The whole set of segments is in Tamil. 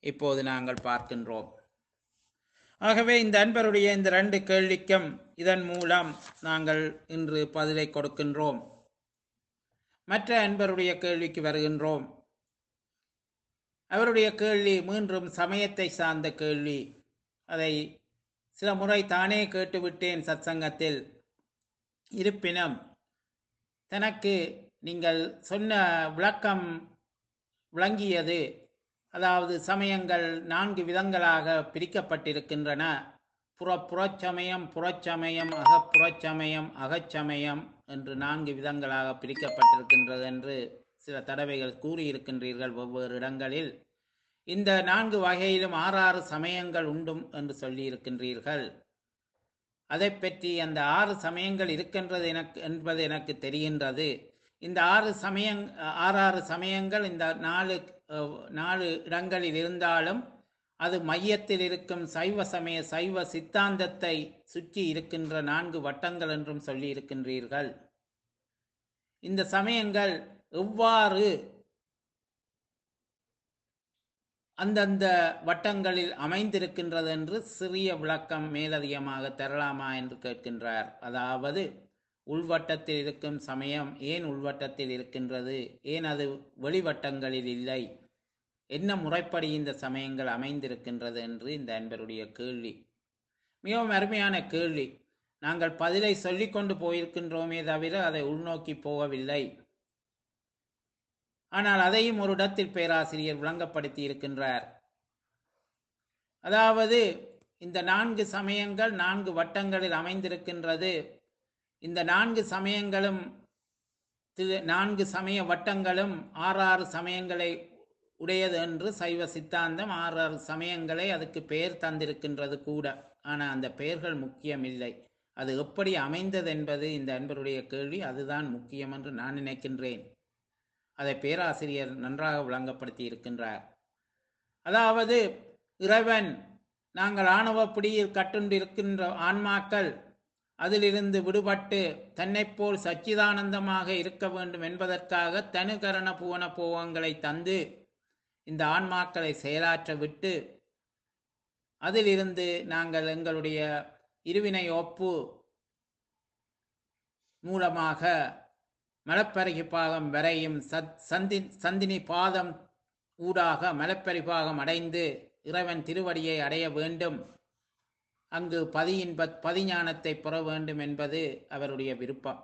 இப்போது நாங்கள் பார்க்கின்றோம் ஆகவே இந்த அன்பருடைய இந்த ரெண்டு கேள்விக்கும் இதன் மூலம் நாங்கள் இன்று பதிலை கொடுக்கின்றோம் மற்ற அன்பருடைய கேள்விக்கு வருகின்றோம் அவருடைய கேள்வி மீண்டும் சமயத்தை சார்ந்த கேள்வி அதை சில முறை தானே கேட்டுவிட்டேன் சத்சங்கத்தில் இருப்பினும் தனக்கு நீங்கள் சொன்ன விளக்கம் விளங்கியது அதாவது சமயங்கள் நான்கு விதங்களாக பிரிக்கப்பட்டிருக்கின்றன புற புறச்சமயம் புறச்சமயம் அகப்புறச்சமயம் அகச்சமயம் என்று நான்கு விதங்களாக பிரிக்கப்பட்டிருக்கின்றது என்று சில தடவைகள் கூறியிருக்கின்றீர்கள் ஒவ்வொரு இடங்களில் இந்த நான்கு வகையிலும் ஆறாறு சமயங்கள் உண்டும் என்று சொல்லியிருக்கின்றீர்கள் அதை பற்றி அந்த ஆறு சமயங்கள் இருக்கின்றது எனக்கு என்பது எனக்கு தெரிகின்றது இந்த ஆறு சமயங் ஆறாறு சமயங்கள் இந்த நாலு அஹ், நாலு இடங்களில் இருந்தாலும் அது மையத்தில் இருக்கும் சைவ சமய சைவ சித்தாந்தத்தை சுற்றி இருக்கின்ற நான்கு வட்டங்கள் என்றும் சொல்லி இருக்கின்றீர்கள் இந்த சமயங்கள் எவ்வாறு அந்தந்த வட்டங்களில் அமைந்திருக்கின்றது என்று சிறிய விளக்கம் மேலதிகமாக தரலாமா என்று கேட்கின்றார் அதாவது உள்வட்டத்தில் இருக்கும் சமயம் ஏன் உள்வட்டத்தில் இருக்கின்றது ஏன் அது வெளிவட்டங்களில் இல்லை என்ன முறைப்படி இந்த சமயங்கள் அமைந்திருக்கின்றது என்று இந்த அன்பருடைய கேள்வி மிகவும் அருமையான கேள்வி நாங்கள் பதிலை சொல்லிக் கொண்டு போயிருக்கின்றோமே தவிர அதை உள்நோக்கி போகவில்லை ஆனால் அதையும் ஒரு இடத்தில் பேராசிரியர் விளங்கப்படுத்தி இருக்கின்றார் அதாவது இந்த நான்கு சமயங்கள் நான்கு வட்டங்களில் அமைந்திருக்கின்றது இந்த நான்கு சமயங்களும் திரு- நான்கு சமய வட்டங்களும் ஆறாறு சமயங்களை உடையது என்று சைவ சித்தாந்தம் ஆறாறு சமயங்களை அதுக்கு பெயர் தந்திருக்கின்றது கூட ஆனால் அந்த பெயர்கள் முக்கியமில்லை அது எப்படி அமைந்தது என்பது இந்த அன்பருடைய கேள்வி அதுதான் முக்கியம் என்று நான் நினைக்கின்றேன் அதை பேராசிரியர் நன்றாக விளங்கப்படுத்தி இருக்கின்றார் அதாவது இறைவன் நாங்கள் ஆணவ பிடியில் கட்டுண்டிருக்கின்ற ஆன்மாக்கள் அதிலிருந்து விடுபட்டு தன்னைப் போல் சச்சிதானந்தமாக இருக்க வேண்டும் என்பதற்காக தனுகரண புவன போகங்களை தந்து இந்த ஆன்மாக்களை செயலாற்ற விட்டு அதிலிருந்து நாங்கள் எங்களுடைய இருவினை ஒப்பு மூலமாக மலப்பருகி பாகம் வரையும் சத் சந்தி சந்தினி பாதம் ஊடாக மலப்பரிபாகம் அடைந்து இறைவன் திருவடியை அடைய வேண்டும் அங்கு பதியின்ப பதிஞானத்தை பெற வேண்டும் என்பது அவருடைய விருப்பம்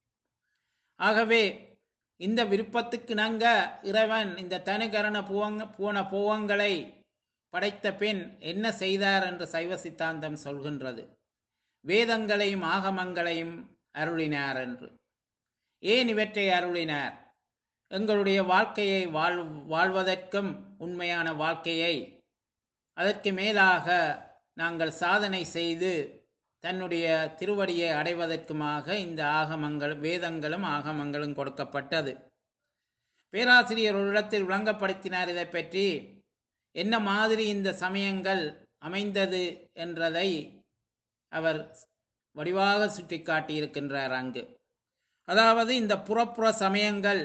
ஆகவே இந்த விருப்பத்துக்கு நங்க இறைவன் இந்த தனுகரண புவங்க பூன பூவங்களை படைத்த பின் என்ன செய்தார் என்று சைவ சித்தாந்தம் சொல்கின்றது வேதங்களையும் ஆகமங்களையும் அருளினார் என்று ஏன் இவற்றை அருளினார் எங்களுடைய வாழ்க்கையை வாழ் வாழ்வதற்கும் உண்மையான வாழ்க்கையை அதற்கு மேலாக நாங்கள் சாதனை செய்து தன்னுடைய திருவடியை அடைவதற்குமாக இந்த ஆகமங்கள் வேதங்களும் ஆகமங்களும் கொடுக்கப்பட்டது பேராசிரியர் ஒரு இடத்தில் விளங்கப்படுத்தினார் இதை பற்றி என்ன மாதிரி இந்த சமயங்கள் அமைந்தது என்றதை அவர் வடிவாக சுட்டிக்காட்டியிருக்கின்றார் அங்கு அதாவது இந்த புறப்புற சமயங்கள்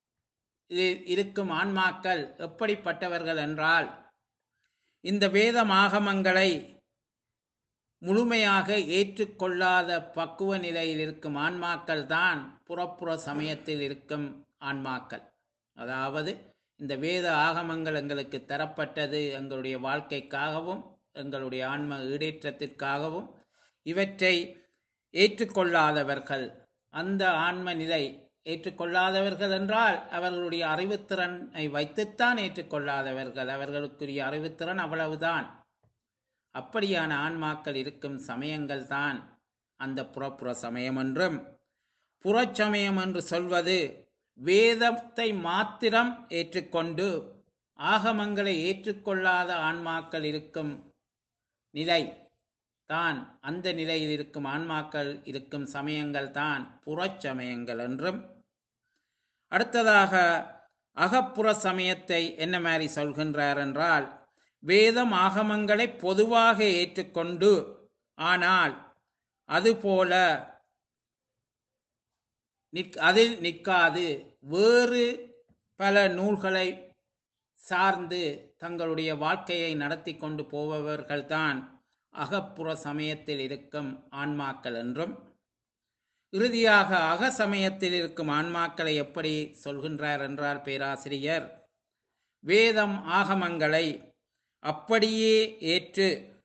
இ- இருக்கும் ஆன்மாக்கள் எப்படிப்பட்டவர்கள் என்றால் இந்த வேதம் ஆகமங்களை முழுமையாக ஏற்றுக்கொள்ளாத பக்குவ நிலையில் இருக்கும் ஆன்மாக்கள் தான் புறப்புற சமயத்தில் இருக்கும் ஆன்மாக்கள் அதாவது இந்த வேத ஆகமங்கள் எங்களுக்கு தரப்பட்டது எங்களுடைய வாழ்க்கைக்காகவும் எங்களுடைய ஆன்ம ஈடேற்றத்திற்காகவும் இவற்றை ஏற்றுக்கொள்ளாதவர்கள் அந்த ஆன்ம நிலை ஏற்றுக்கொள்ளாதவர்கள் என்றால் அவர்களுடைய அறிவுத்திறனை வைத்துத்தான் ஏற்றுக்கொள்ளாதவர்கள் அவர்களுக்குரிய அறிவுத்திறன் அவ்வளவுதான் அப்படியான ஆன்மாக்கள் இருக்கும் சமயங்கள் தான் அந்த புறப்புற சமயம் என்றும் புறச்சமயம் என்று சொல்வது வேதத்தை மாத்திரம் ஏற்றுக்கொண்டு ஆகமங்களை ஏற்றுக்கொள்ளாத ஆன்மாக்கள் இருக்கும் நிலை தான் அந்த நிலையில் இருக்கும் ஆன்மாக்கள் இருக்கும் சமயங்கள் தான் புறச்சமயங்கள் என்றும் அடுத்ததாக அகப்புற சமயத்தை என்ன மாதிரி சொல்கின்றார் என்றால் வேதம் ஆகமங்களை பொதுவாக ஏற்றுக்கொண்டு ஆனால் அதுபோல நிற் அதில் நிற்காது வேறு பல நூல்களை சார்ந்து தங்களுடைய வாழ்க்கையை நடத்தி கொண்டு போபவர்கள்தான் அகப்புற சமயத்தில் இருக்கும் ஆன்மாக்கள் என்றும் இறுதியாக அக சமயத்தில் இருக்கும் ஆன்மாக்களை எப்படி சொல்கின்றார் என்றார் பேராசிரியர் வேதம் ஆகமங்களை அப்படியே ஏற்று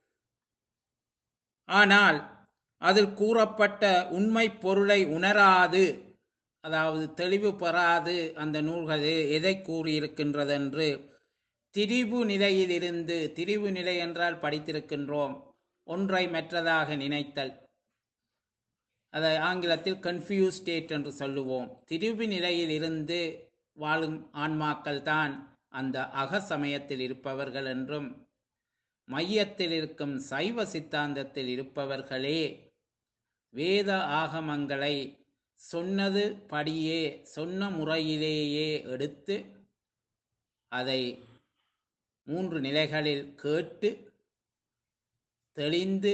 ஆனால் அதில் கூறப்பட்ட உண்மை பொருளை உணராது அதாவது தெளிவு பெறாது அந்த நூல்களில் எதை கூறியிருக்கின்றது என்று திரிவு நிலையிலிருந்து திரிவு நிலை என்றால் படித்திருக்கின்றோம் ஒன்றை மற்றதாக நினைத்தல் அதை ஆங்கிலத்தில் கன்ஃபியூஸ் ஸ்டேட் என்று சொல்லுவோம் திரிவு நிலையில் இருந்து வாழும் ஆன்மாக்கள் தான் அந்த அக சமயத்தில் இருப்பவர்கள் என்றும் மையத்தில் இருக்கும் சைவ சித்தாந்தத்தில் இருப்பவர்களே வேத ஆகமங்களை சொன்னது படியே சொன்ன முறையிலேயே எடுத்து அதை மூன்று நிலைகளில் கேட்டு தெளிந்து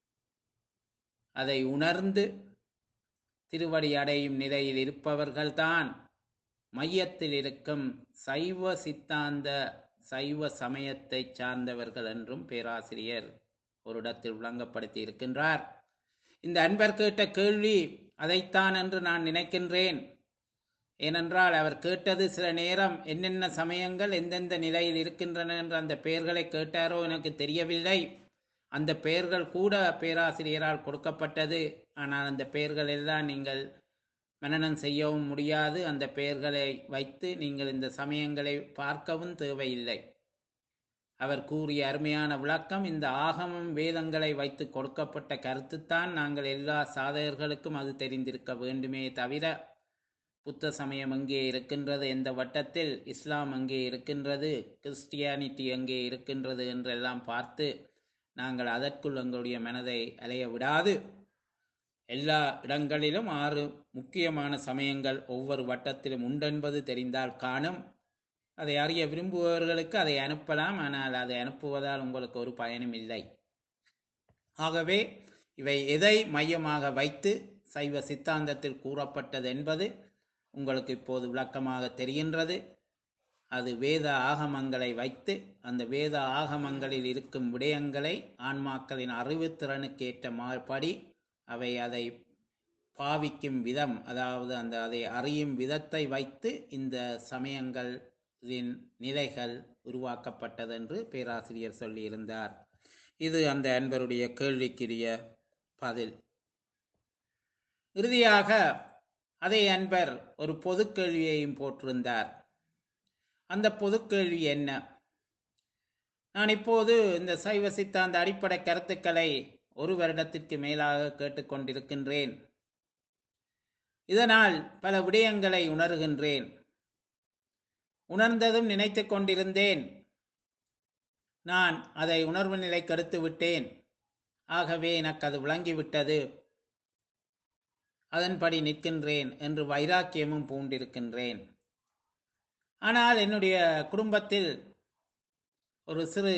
அதை உணர்ந்து திருவடி அடையும் நிலையில் இருப்பவர்கள்தான் மையத்தில் இருக்கும் சைவ சித்தாந்த சைவ சமயத்தை சார்ந்தவர்கள் என்றும் பேராசிரியர் ஒரு இடத்தில் விளங்கப்படுத்தி இருக்கின்றார் இந்த அன்பர் கேட்ட கேள்வி அதைத்தான் என்று நான் நினைக்கின்றேன் ஏனென்றால் அவர் கேட்டது சில நேரம் என்னென்ன சமயங்கள் எந்தெந்த நிலையில் இருக்கின்றன என்று அந்த பெயர்களை கேட்டாரோ எனக்கு தெரியவில்லை அந்த பெயர்கள் கூட பேராசிரியரால் கொடுக்கப்பட்டது ஆனால் அந்த பெயர்கள் எல்லாம் நீங்கள் மனனம் செய்யவும் முடியாது அந்த பெயர்களை வைத்து நீங்கள் இந்த சமயங்களை பார்க்கவும் தேவையில்லை அவர் கூறிய அருமையான விளக்கம் இந்த ஆகமம் வேதங்களை வைத்து கொடுக்கப்பட்ட கருத்துத்தான் நாங்கள் எல்லா சாதகர்களுக்கும் அது தெரிந்திருக்க வேண்டுமே தவிர புத்த சமயம் எங்கே இருக்கின்றது எந்த வட்டத்தில் இஸ்லாம் எங்கே இருக்கின்றது கிறிஸ்டியானிட்டி எங்கே இருக்கின்றது என்றெல்லாம் பார்த்து நாங்கள் அதற்குள் எங்களுடைய மனதை அலைய விடாது எல்லா இடங்களிலும் ஆறு முக்கியமான சமயங்கள் ஒவ்வொரு வட்டத்திலும் உண்டென்பது தெரிந்தால் காணும் அதை அறிய விரும்புபவர்களுக்கு அதை அனுப்பலாம் ஆனால் அதை அனுப்புவதால் உங்களுக்கு ஒரு பயனும் இல்லை ஆகவே இவை எதை மையமாக வைத்து சைவ சித்தாந்தத்தில் கூறப்பட்டது என்பது உங்களுக்கு இப்போது விளக்கமாக தெரிகின்றது அது வேத ஆகமங்களை வைத்து அந்த வேத ஆகமங்களில் இருக்கும் விடயங்களை ஆன்மாக்களின் அறிவுத்திறனுக்கு ஏற்ற மாறுபடி அவை அதை பாவிக்கும் விதம் அதாவது அந்த அதை அறியும் விதத்தை வைத்து இந்த சமயங்களின் நிலைகள் உருவாக்கப்பட்டது என்று பேராசிரியர் சொல்லியிருந்தார் இது அந்த அன்பருடைய கேள்விக்குரிய பதில் இறுதியாக அதே அன்பர் ஒரு பொது கேள்வியையும் போட்டிருந்தார் அந்த பொது கேள்வி என்ன நான் இப்போது இந்த சைவ சித்தாந்த அடிப்படை கருத்துக்களை ஒரு வருடத்திற்கு மேலாக கேட்டுக்கொண்டிருக்கின்றேன் இதனால் பல விடயங்களை உணர்கின்றேன் உணர்ந்ததும் நினைத்து கொண்டிருந்தேன் நான் அதை உணர்வு நிலை கருத்து விட்டேன் ஆகவே எனக்கு அது விளங்கிவிட்டது அதன்படி நிற்கின்றேன் என்று வைராக்கியமும் பூண்டிருக்கின்றேன் ஆனால் என்னுடைய குடும்பத்தில் ஒரு சிறு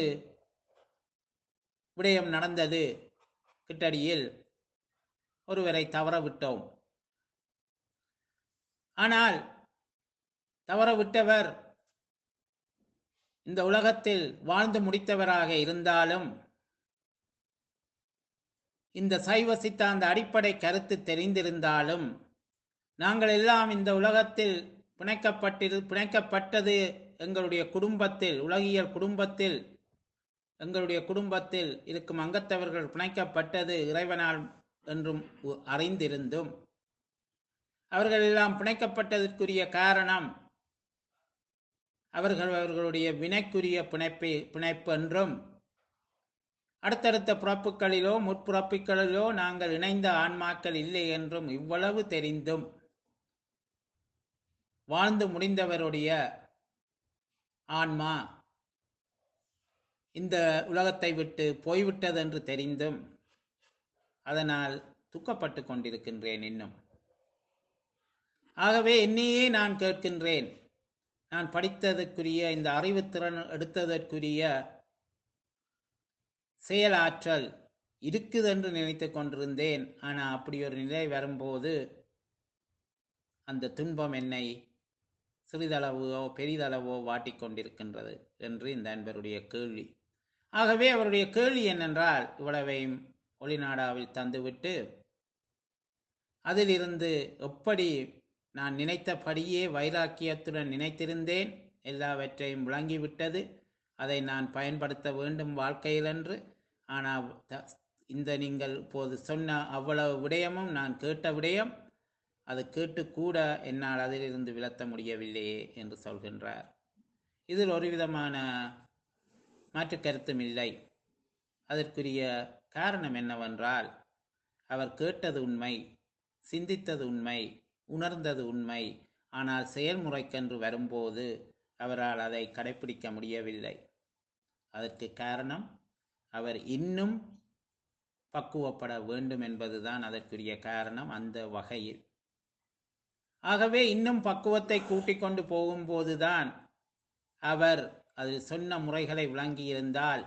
விடயம் நடந்தது கிட்டடியில் ஒருவரை தவற விட்டோம் ஆனால் தவற விட்டவர் இந்த உலகத்தில் வாழ்ந்து முடித்தவராக இருந்தாலும் இந்த சைவ சித்தாந்த அடிப்படை கருத்து தெரிந்திருந்தாலும் நாங்கள் எல்லாம் இந்த உலகத்தில் பிணைக்கப்பட்டிரு பிணைக்கப்பட்டது எங்களுடைய குடும்பத்தில் உலகியல் குடும்பத்தில் எங்களுடைய குடும்பத்தில் இருக்கும் அங்கத்தவர்கள் பிணைக்கப்பட்டது இறைவனால் என்றும் உ- அறிந்திருந்தும் அவர்கள் எல்லாம் பிணைக்கப்பட்டதற்குரிய காரணம் அவர்கள் அவர்களுடைய வினைக்குரிய பிணைப்பு பிணைப்பு என்றும் அடுத்தடுத்த பிறப்புகளிலோ முற்பிறப்புகளிலோ நாங்கள் இணைந்த ஆன்மாக்கள் இல்லை என்றும் இவ்வளவு தெரிந்தும் வாழ்ந்து முடிந்தவருடைய ஆன்மா இந்த உலகத்தை விட்டு போய்விட்டது என்று தெரிந்தும் அதனால் துக்கப்பட்டு கொண்டிருக்கின்றேன் இன்னும் ஆகவே என்னையே நான் கேட்கின்றேன் நான் படித்ததற்குரிய இந்த அறிவுத்திறன் எடுத்ததற்குரிய செயலாற்றல் இருக்குது என்று நினைத்து கொண்டிருந்தேன் ஆனால் அப்படி ஒரு நிலை வரும்போது அந்த துன்பம் என்னை சிறிதளவோ பெரிதளவோ வாட்டிக் கொண்டிருக்கின்றது என்று இந்த அன்பருடைய கேள்வி ஆகவே அவருடைய கேள்வி என்னென்றால் இவ்வளவையும் ஒளிநாடாவில் தந்துவிட்டு அதிலிருந்து எப்படி நான் நினைத்தபடியே வைராக்கியத்துடன் நினைத்திருந்தேன் எல்லாவற்றையும் விளங்கிவிட்டது அதை நான் பயன்படுத்த வேண்டும் வாழ்க்கையில் என்று ஆனால் த- இந்த நீங்கள் இப்போது சொன்ன அவ்வளவு விடயமும் நான் கேட்ட விடயம் அது கேட்டு கூட என்னால் அதிலிருந்து விலத்த முடியவில்லையே என்று சொல்கின்றார் இதில் ஒரு விதமான மாற்று கருத்தும் இல்லை அதற்குரிய காரணம் என்னவென்றால் அவர் கேட்டது உண்மை சிந்தித்தது உண்மை உணர்ந்தது உண்மை ஆனால் செயல்முறைக்கென்று வரும்போது அவரால் அதை கடைப்பிடிக்க முடியவில்லை அதற்கு காரணம் அவர் இன்னும் பக்குவப்பட வேண்டும் என்பதுதான் அதற்குரிய காரணம் அந்த வகையில் ஆகவே இன்னும் பக்குவத்தை கூட்டிக் கொண்டு போகும்போதுதான் அவர் அதில் சொன்ன முறைகளை விளங்கியிருந்தால்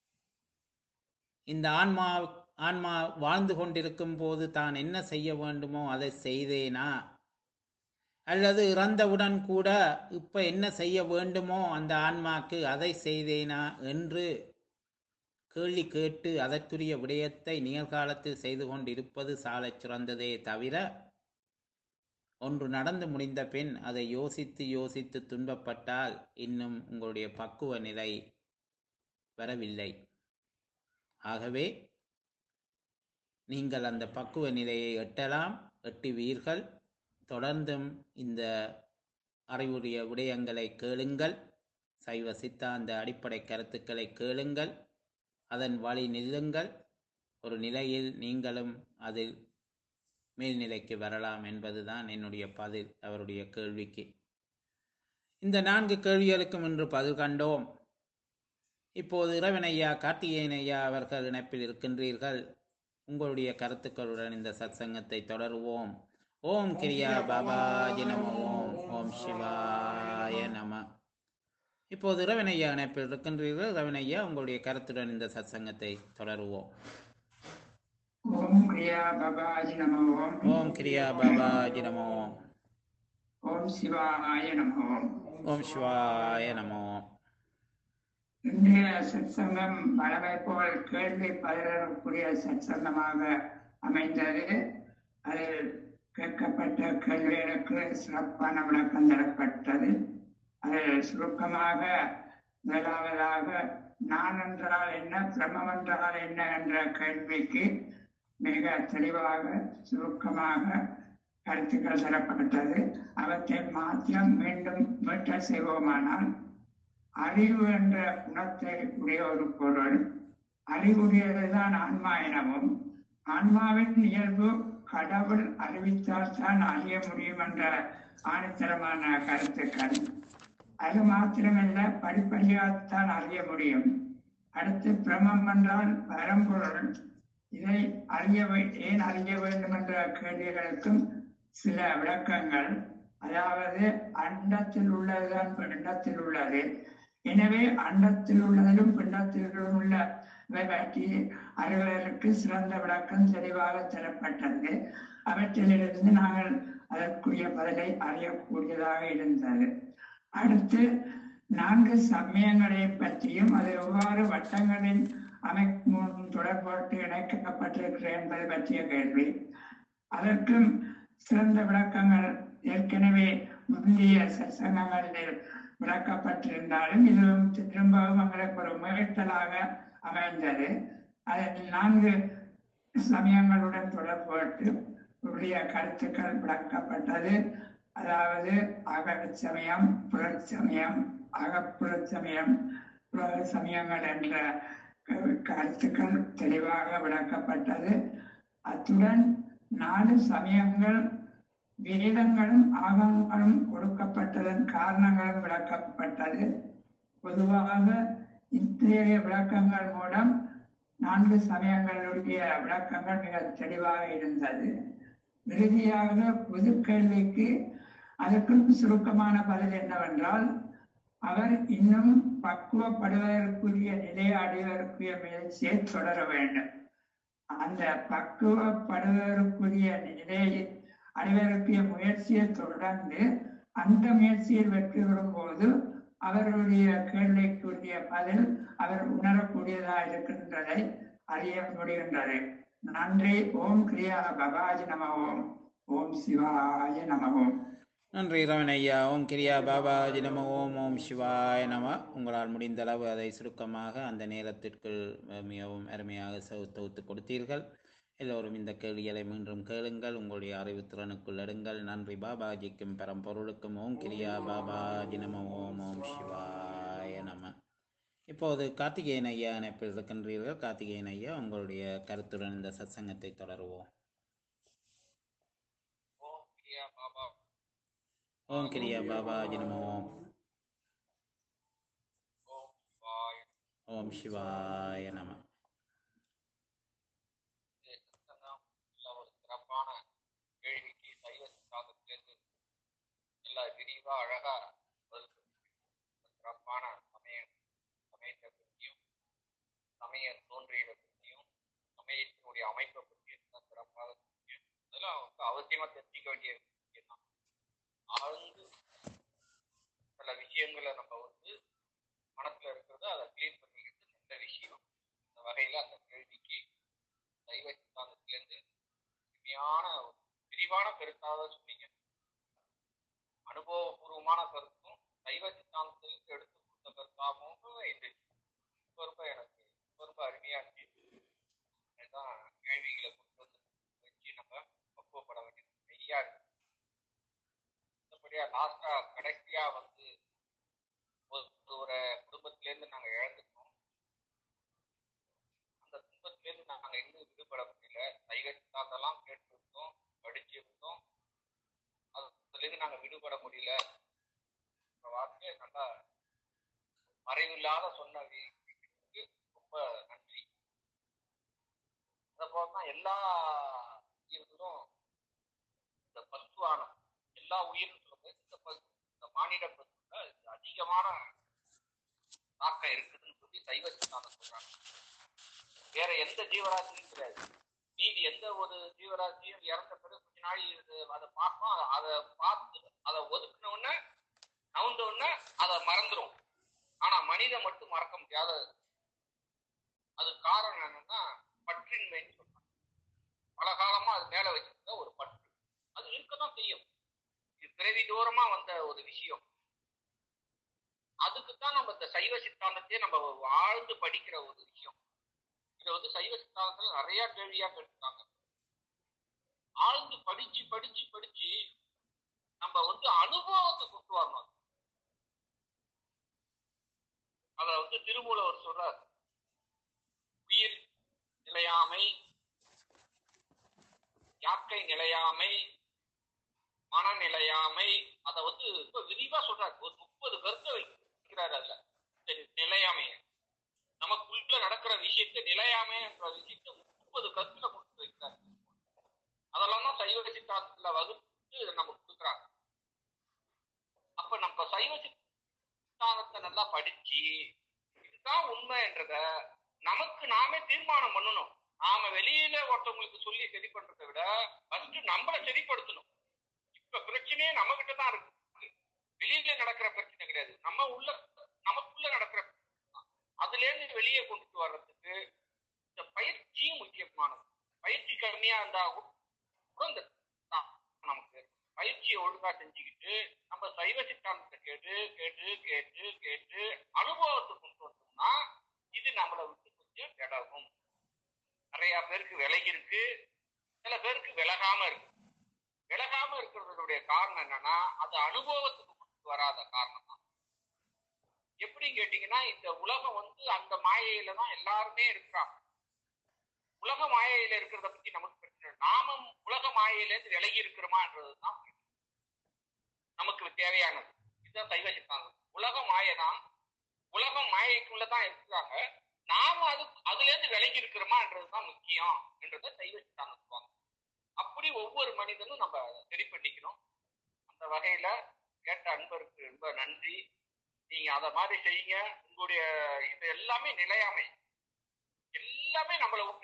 இந்த ஆன்மா ஆன்மா வாழ்ந்து கொண்டிருக்கும் போது தான் என்ன செய்ய வேண்டுமோ அதை செய்தேனா அல்லது இறந்தவுடன் கூட இப்ப என்ன செய்ய வேண்டுமோ அந்த ஆன்மாக்கு அதை செய்தேனா என்று கேள்வி கேட்டு அதற்குரிய விடயத்தை நிகழ்காலத்தில் செய்து கொண்டிருப்பது சாலச் சிறந்ததே தவிர ஒன்று நடந்து முடிந்த பின் அதை யோசித்து யோசித்து துன்பப்பட்டால் இன்னும் உங்களுடைய பக்குவ நிலை வரவில்லை ஆகவே நீங்கள் அந்த பக்குவ நிலையை எட்டலாம் எட்டுவீர்கள் தொடர்ந்தும் இந்த அறிவுடைய விடயங்களை கேளுங்கள் சைவ சித்தாந்த அடிப்படை கருத்துக்களை கேளுங்கள் அதன் வழி நில்லுங்கள் ஒரு நிலையில் நீங்களும் அதில் மேல்நிலைக்கு வரலாம் என்பதுதான் என்னுடைய பதில் அவருடைய கேள்விக்கு இந்த நான்கு கேள்விகளுக்கும் இன்று பதில் கண்டோம் இப்போது இறைவனையா கார்த்திகேயன் ஐயா அவர்கள் இணைப்பில் இருக்கின்றீர்கள் உங்களுடைய கருத்துக்களுடன் இந்த சத்சங்கத்தை தொடருவோம் ஓம் கிரியா பாபாஜி நம ஓம் ஓம் சிவாய நம இப்போது இரவனையா இணைப்பில் இருக்கின்றீர்கள் இரவனையா உங்களுடைய கருத்துடன் இந்த சத்சங்கத்தை தொடருவோம் ஓம் கிரியா பாபாஜி நம ஓம் ஓம் கிரியா பாபாஜி நம ஓம் ஓம் சிவாய நம ஓம் ஓம் சிவாய நம ஓம் இன்றைய சத்சங்கம் வளமை போல் கேள்வி பதிலக்கூடிய சத்சங்கமாக அமைந்தது அதில் கேட்கப்பட்ட கேள்விகளுக்கு சிறப்பான விளக்கம் தரப்பட்டது அதில் சுருக்கமாக முதலாவதாக நான் என்றால் என்ன பிரமம் என்றால் என்ன என்ற கேள்விக்கு மிக தெளிவாக சுருக்கமாக கருத்துக்கள் தரப்பட்டது அவற்றை மாத்திரம் மீண்டும் மீட்டல் செய்வோமானால் அறிவு என்ற குணத்தை உடைய ஒரு பொருள் அறிவுடையதுதான் ஆன்மா எனவும் ஆன்மாவின் இயல்பு கடவுள் அறிவித்தால் தான் அறிய முடியும் என்ற ஆணித்தரமான கருத்துக்கள் அது மாத்திரமல்ல படிப்படியாகத்தான் அறிய முடியும் அடுத்து பிரமம் என்றால் பரம்பொருள் இதை அறிய வே- ஏன் அறிய வேண்டும் என்ற கேள்விகளுக்கும் சில விளக்கங்கள் அதாவது அண்டத்தில் உள்ளதுதான் பிண்டத்தில் உள்ளது எனவே அண்டத்தில் உள்ளதிலும் பிண்டத்திலும் உள்ள பற்றி அறிவதற்கு சிறந்த விளக்கம் தெளிவாக தரப்பட்டது அவற்றிலிருந்து நாங்கள் அதற்குரிய பதிலை அறியக்கூடியதாக இருந்தது அடுத்து நான்கு சமயங்களை பற்றியும் அது எவ்வாறு வட்டங்களின் அமைப்பும் தொடர்போட்டு இணைக்கப்பட்டிருக்கிறது என்பது பற்றிய கேள்வி அதற்கும் சிறந்த விளக்கங்கள் ஏற்கனவே முந்தைய சங்கங்களில் விளக்கப்பட்டிருந்தாலும் இதுவும் திரும்பவும் எங்களுக்கு ஒரு முயற்றலாக அமைந்தது அதில் நான்கு சமயங்களுடன் தொடர்போட்டு உடைய கருத்துக்கள் விளக்கப்பட்டது அதாவது அகச்சமயம் புறச்சமயம் அகப்புறச்சமயம் புற சமயங்கள் என்ற க- கருத்துக்கள் தெளிவாக விளக்கப்பட்டது அத்துடன் நாலு சமயங்கள் வேதங்களும் ஆகங்களும் கொடுக்கப்பட்டதன் காரணங்களும் விளக்கப்பட்டது பொதுவாக இத்தகைய விளக்கங்கள் மூலம் நான்கு சமயங்களுடைய விளக்கங்கள் மிக தெளிவாக இருந்தது இறுதியாக பொது கேள்விக்கு அதற்கும் சுருக்கமான பதில் என்னவென்றால் அவர் இன்னும் பக்குவப்படுவதற்குரிய நிலையை அடைவதற்குரிய முயற்சியை தொடர வேண்டும் அந்த பக்குவப்படுவதற்குரிய நிலையை அடைவதற்குரிய முயற்சியை தொடர்ந்து அந்த முயற்சியில் வெற்றி பெறும் போது அவர்களுடைய கேள்விக்குரிய பதில் அவர் உணரக்கூடியதாக இருக்கின்றதை அறிய முடிகின்றது நன்றி ஓம் கிரியா பபாஜி நம ஓம் ஓம் சிவாய நம ஓம் நன்றி ரமண ஐயா ஓம் கிரியா பாபாஜி நம ஓம் ஓம் சிவாய நம உங்களால் முடிந்த அளவு அதை சுருக்கமாக அந்த நேரத்திற்குள் அஹ், மிகவும் அருமையாக சவு- தொகுத்து கொடுத்தீர்கள் எல்லோரும் இந்த கேள்விகளை மீண்டும் கேளுங்கள் உங்களுடைய அறிவுத்திறனுக்குள் எடுங்கள் நன்றி பாபாஜிக்கும் பரம்பொருளுக்கும் ஓம் கிரியா பாபாஜி நம ஓம் ஓம் சிவாய நம இப்போது கார்த்திகேயன் ஐயா இணைப்பில் இருக்கின்றீர்கள் கார்த்திகேயன் ஐயா உங்களுடைய கருத்துடன் இந்த சத்சங்கத்தை தொடருவோம் ஓம் கிரியா பாபா ஓம் கிரியா பாபாஜி நம ஓம் ஓம் சிவாய ஓம் சிவாய நம இது சத்சங்கம் நல்ல ஒரு சிறப்பான கேள்விக்கு சைவ சித்தாந்தத்திலிருந்து நல்ல விரிவா அழகா பதில் சொல்லியிருக்கீங்க. ஒரு சிறப்பான சமய சமயத்தை பற்றியும் சமய தோன்றியதை பற்றியும் சமயத்தினுடைய அமைப்பை பற்றியும் எல்லாம் சிறப்பாக சொன்னீங்க. அதெல்லாம் வந்து அவசியமா தெரிஞ்சுக்க வேண்டிய விஷயம் தான் ஆழ்ந்து சில விஷயங்களை நம்ம வந்து மனசுல இருக்கிறது அதை கிளீன் பண்ணிக்கிறது நல்ல விஷயம் இந்த வகையில அந்த கேள்விக்கு சைவ சித்தாந்தத்திலிருந்து உண்மையான ஒரு விரிவான கருத்தாக சொன்னீங்க அனுபவபூர்வமான கருத்தும் சைவ சித்தாந்தத்திலிருந்து எடுத்து கொடுத்த கருத்தாகவும் இருந்துச்சு ரொம்ப ரொம்ப எனக்கு ரொம்ப ரொம்ப அருமையா இருந்துச்சு இதுதான் கேள்விகளை கொண்டு வந்து வச்சு நம்ம பக்குவப்பட வேண்டியது நிறையா இருக்கு மற்றபடியா லாஸ்டா கடைசியா வந்து ஒரு ஒரு குடும்பத்திலேருந்து நாங்க இழந்துட்டோம் அந்த துன்பத்திலேருந்து நாங்க இன்னும் விடுபட முடியல சைவ சித்தாந்தெல்லாம் கேட்டிருந்தோம் படிச்சிருந்தோம் அதுலேருந்து நாங்க விடுபட முடியல இந்த வார்த்தையை நல்லா மறைவில்லாத சொன்ன வீட்டுக்கு ரொம்ப நன்றி அதை போல எல்லா உயிர்களும் இந்த பசுவானம் எல்லா உயிரும் சொல்றது இந்த பசு இந்த மானிட பசுல அதிகமான தாக்கம் இருக்குதுன்னு சொல்லி சைவ சித்தாந்தம் சொல்றாங்க வேற எந்த ஜீவராசியும் கிடையாது மீதி எந்த ஒரு ஜீவராசியும் இறந்த பிறகு கொஞ்ச நாள் இது அதை பார்ப்போம் அதை- அதை பார்த்து அதை ஒதுக்குன உடனே நவுந்த உடனே அதை மறந்துடும் ஆனா மனிதன் மட்டும் மறக்க முடியாத அது காரணம் என்னன்னா பற்றின்மைன்னு சொல்றாங்க பல காலமா அது மேல வச்சிருந்த ஒரு பற்று அது இருக்கதான் செய்யும் இது பிறவி தூரமா வந்த ஒரு விஷயம் அதுக்கு தான் நம்ம இந்த சைவ சித்தாந்தத்தையே நம்ம ஆழ்ந்து படிக்கிற ஒரு விஷயம் இதை வந்து சைவ சித்தாந்தத்துல நிறைய கேள்வியா கேட்டிருக்காங்க ஆழ்ந்து படிச்சு படிச்சு படிச்சு நம்ம வந்து அனுபவத்தை கொண்டு வரணும் அத வந்து திருமூலவர் சொல்றார் உயிர் நிலையாமை யாக்கை நிலையாமை மனநிலையாமை அத வந்து ரொம்ப விரிவா சொல்றாரு ஒரு முப்பது கருத்தை வைக்கிறாரு அதுல சரி நிலையாமைய நமக்குள்ள நடக்கிற விஷயத்தை நிலையாமை என்ற விஷயத்தை முப்பது கருத்துல கொடுத்து வைக்கிறாரு அதெல்லாம் தான் சைவ சித்தாந்தத்துல வகுத்து நமக்கு கொடுக்குறாங்க அப்ப நம்ம சைவ சித்தாந்தத்தை நல்லா படிச்சு இதுதான் உண்மைன்றத நமக்கு நாமே தீர்மானம் பண்ணணும் நாம வெளியில ஒருத்தவங்களுக்கு சொல்லி சரி பண்றதை விட ஃபர்ஸ்ட் நம்மள சரிப்படுத்தணும் இப்ப பிரச்சனையே நம்ம கிட்ட தான் இருக்கு வெளியில நடக்கிற பிரச்சனை கிடையாது நம்ம உள்ள நமக்குள்ள நடக்கிற பிரச்சனை தான். அதுல இருந்து வெளியே கொண்டுட்டு வர்றதுக்கு இந்த பயிற்சியும் முக்கியமானது பயிற்சி கம்மியா இருந்தா கூட இந்த தான் நமக்கு பயிற்சியை ஒழுங்கா செஞ்சுக்கிட்டு நம்ம சைவ சித்தாந்தத்தை கேட்டு கேட்டு கேட்டு கேட்டு அனுபவத்தை கொண்டு வந்தோம்னா இது நம்மளை விட்டு கொஞ்சம் விலகும் நிறைய பேருக்கு விலகி இருக்கு சில பேருக்கு விலகாம இருக்கு விலகாம இருக்கிறதுடைய காரணம் என்னன்னா அது அனுபவத்துக்கு கொண்டு வராத காரணம் தான் எப்படின்னு கேட்டீங்கன்னா இந்த உலகம் வந்து அந்த மாயையில தான் எல்லாருமே இருக்கிறாங்க உலக மாயையில இருக்கிறத பத்தி நமக்கு பிரச்சனை இல்லை. நாம உலக மாயையில இருந்து விலகி இருக்கிறோமான்றதுதான் நமக்கு தேவையானது இதுதான் சைவ சித்தாந்தம் உலக மாயை தான் உலகம் மாயைக்குள்ளதான் இருக்கிறாங்க நாம அது அதுல இருந்து விலகி இருக்கிறோமான்றதுதான் முக்கியம் என்றதை சைவ சித்தாந்தம் சொல்லுவாங்க அப்படி ஒவ்வொரு மனிதனும் நம்ம சரி பண்ணிக்கணும் அந்த வகையில கேட்ட அன்பருக்கு ரொம்ப நன்றி நீங்க அத மாதிரி செய்யுங்க உங்களுடைய இது எல்லாமே நிலையாமை எல்லாமே நம்மளை விட்டு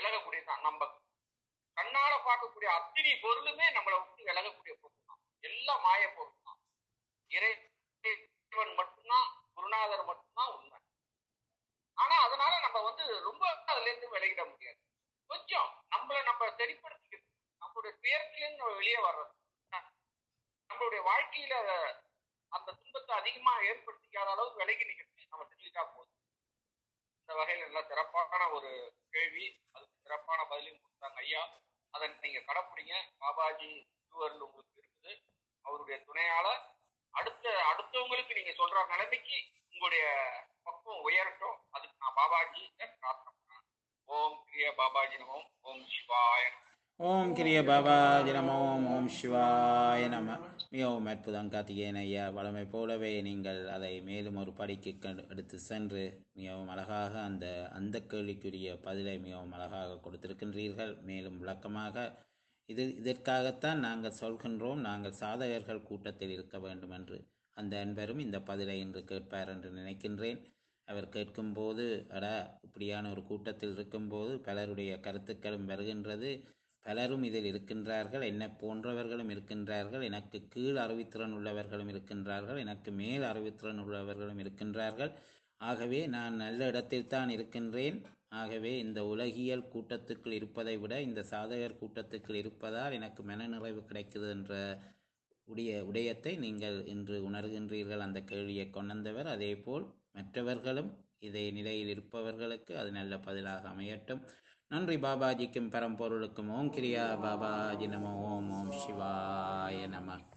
விலகக்கூடியதுதான் நம்ம கண்ணால பார்க்கக்கூடிய அத்தனை பொருளுமே நம்மளை விட்டு விலகக்கூடிய பொருள் தான் எல்லா எல்லாம் மாய பொருள் தான் இறைவன் மட்டும்தான் குருநாதர் மட்டும்தான் உண்மை ஆனா அதனால நம்ம வந்து ரொம்ப அதுல இருந்து விலகிட முடியாது கொஞ்சம் நம்மள நம்ம சரிப்படுத்திக்கிறது நம்மளுடைய துயரத்திலிருந்து நம்ம வெளியே வர்றது நம்மளுடைய வாழ்க்கையில அந்த துன்பத்தை அதிகமா ஏற்படுத்திக்காத அளவுக்கு விலகி நிக்கிறது நம்ம செஞ்சுட்டா போதும் இந்த வகையில நல்ல சிறப்பான ஒரு கேள்வி அதுக்கு சிறப்பான பதிலையும் கொடுத்தாங்க ஐயா அதை நீங்க கடைப்பிடிங்க பாபாஜி திருவருள் உங்களுக்கு இருக்குது அவருடைய துணையால அடுத்த அடுத்தவங்களுக்கு நீங்க சொல்ற நிலைமைக்கு உங்களுடைய பக்குவம் உயரட்டும் அதுக்கு நான் பாபாஜி பிரார்த்தனை பண்றேன். ஓம் கிரிய பாபாஜி நமோம் ஓம் சிவாய நமः. ஓம் கிரிய பாபாஜி நமோ ஓம் சிவாய நம மிகவும் அற்புதம் கார்த்திகேயன் ஐயா வளமை போலவே நீங்கள் அதை மேலும் ஒரு படிக்கு கண்டு- எடுத்து சென்று மிகவும் அழகாக அந்த அந்த கேள்விக்குரிய பதிலை மிகவும் அழகாக கொடுத்திருக்கின்றீர்கள் மேலும் விளக்கமாக இது இதற்காகத்தான் நாங்கள் சொல்கின்றோம் நாங்கள் சாதகர்கள் கூட்டத்தில் இருக்க வேண்டும் என்று அந்த அன்பரும் இந்த பதிலை இன்று கேட்பார் என்று நினைக்கின்றேன் அவர் கேட்கும்போது அடா இப்படியான ஒரு கூட்டத்தில் இருக்கும்போது பலருடைய கருத்துக்களும் வருகின்றது பலரும் இதில் இருக்கின்றார்கள் என்னை போன்றவர்களும் இருக்கின்றார்கள் எனக்கு கீழ் அறிவுத்திறன் உள்ளவர்களும் இருக்கின்றார்கள் எனக்கு மேல் அறிவுத்திறன் உள்ளவர்களும் இருக்கின்றார்கள் ஆகவே நான் நல்ல இடத்தில் தான் இருக்கின்றேன் ஆகவே இந்த உலகியல் கூட்டத்துக்குள் இருப்பதை விட இந்த சாதகர் கூட்டத்துக்குள் இருப்பதால் எனக்கு மனநிறைவு கிடைக்கிறது என்ற உடைய உடையத்தை நீங்கள் இன்று உணர்கின்றீர்கள் அந்த கேள்வியை கொண்டவர் அதேபோல் மற்றவர்களும் இதே நிலையில் இருப்பவர்களுக்கு அது நல்ல பதிலாக அமையட்டும் நன்றி பாபாஜிக்கும் பரம்பொருளுக்கும் ஓம் கிரியா பாபாஜி நம ஓம் ஓம் சிவாய நம